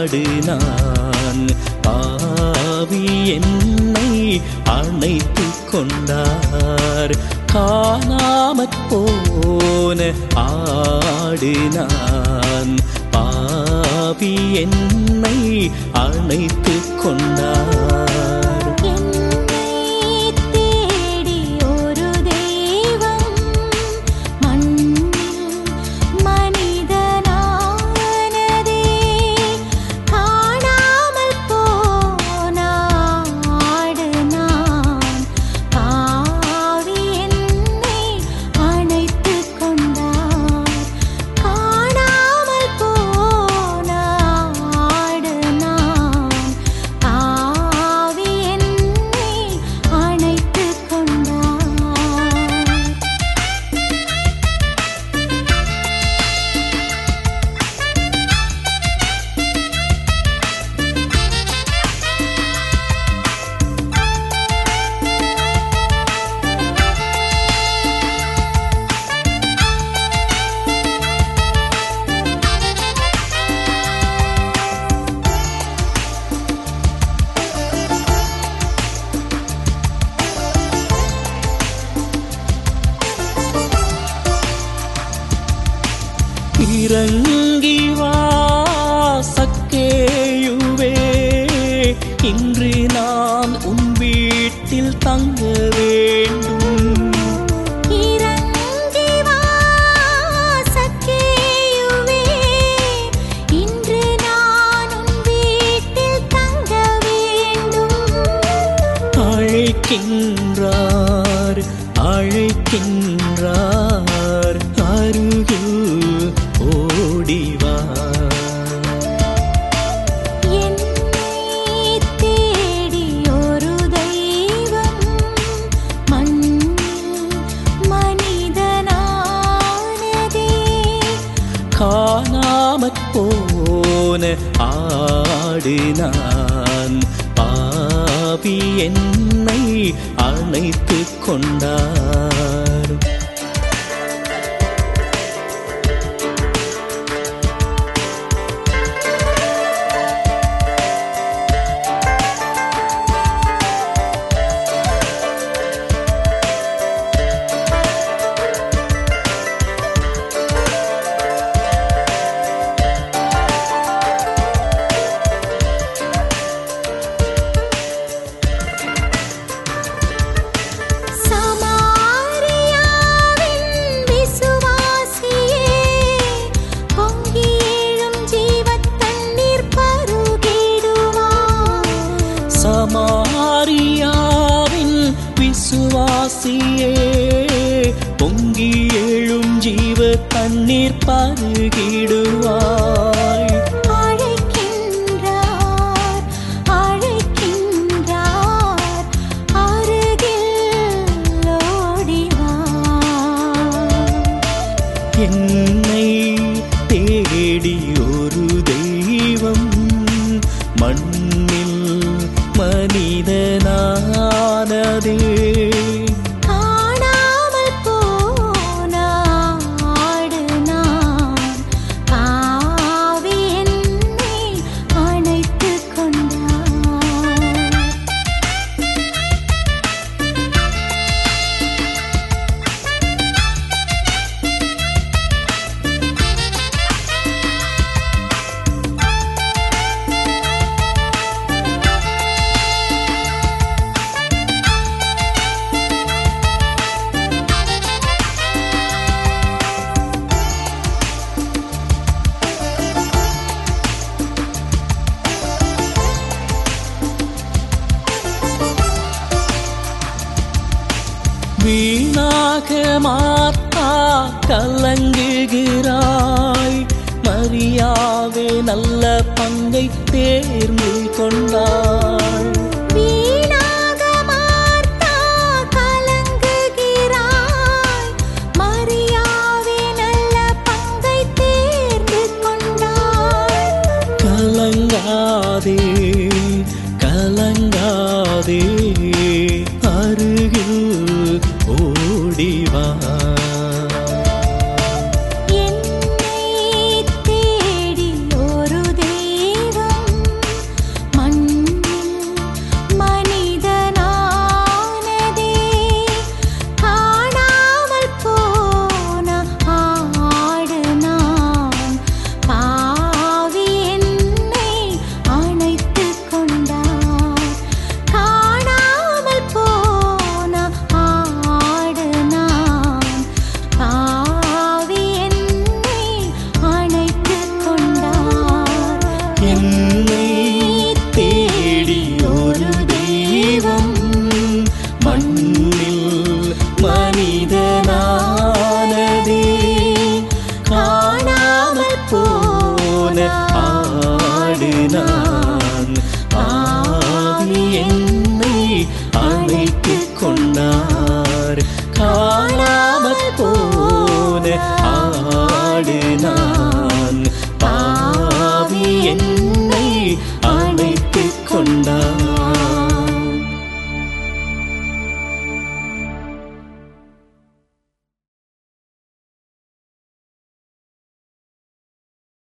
ஆடினான் பாவி என்னை அணைத்துக் கொண்டார் காணாமற் போன ஆடினான் பாவி என்னை அணைத்துக் கொண்டார் என்னை தேடி ஒரு தெய்வம் மண்ணில் மனிதனானதே காணாமல் போன ஆடு நான் பாவி என்னை அணைத்துக் கொண்டார் காணாமல் போன ஆடு நான் பாவி என்னை அணைத்துக் கொண்டார் இறங்கி வா சக்கேயுவே இன்று நான் உன் வீட்டில் தங்க வேண்டும் இறங்கி வா சக்கேயுவே இன்று நான் உன் வீட்டில் தங்க வேண்டும் அழைக்கின்றார் அழைக்கின்றார் அருகில் ஓடிவா என்னை தேடி ஒரு தெய்வம் மண்ணில் மனிதனானதே காணாமற் போன ஆடினான் பாவி என்னை அணைத்துக் கொண்டார் சமாரியாவின் விசுவாசியே பொங்கி எழும் ஜீவத் தண்ணீர் பருகிடுவார் சமாரியாவின் விசுவாசியே பொங்கி எழும் ஜீவ தண்ணீர் பருகிடுவாய் அழைக்கின்றார் அழைக்கின்றார் அருகில் ஓடிவா என்னை தேடி ஒரு தெய்வம் மண்ணில் மனிதனானதே காணாமல் போன ஆடு நான் பாவி என்னை அணைத்துக் கொண்டார் வீணாக மாத்தா கலங்குகிறாய் மரியாவே நல்ல பங்கை தேர்ந்து கொண்டாள் வீணாக மார்த்தா கலங்குகிறாய் மரியாவே நல்ல பங்கை தேர்ந்து கொண்டாள் கலங்காதே கலங்காதே அருகில் ஓடிவா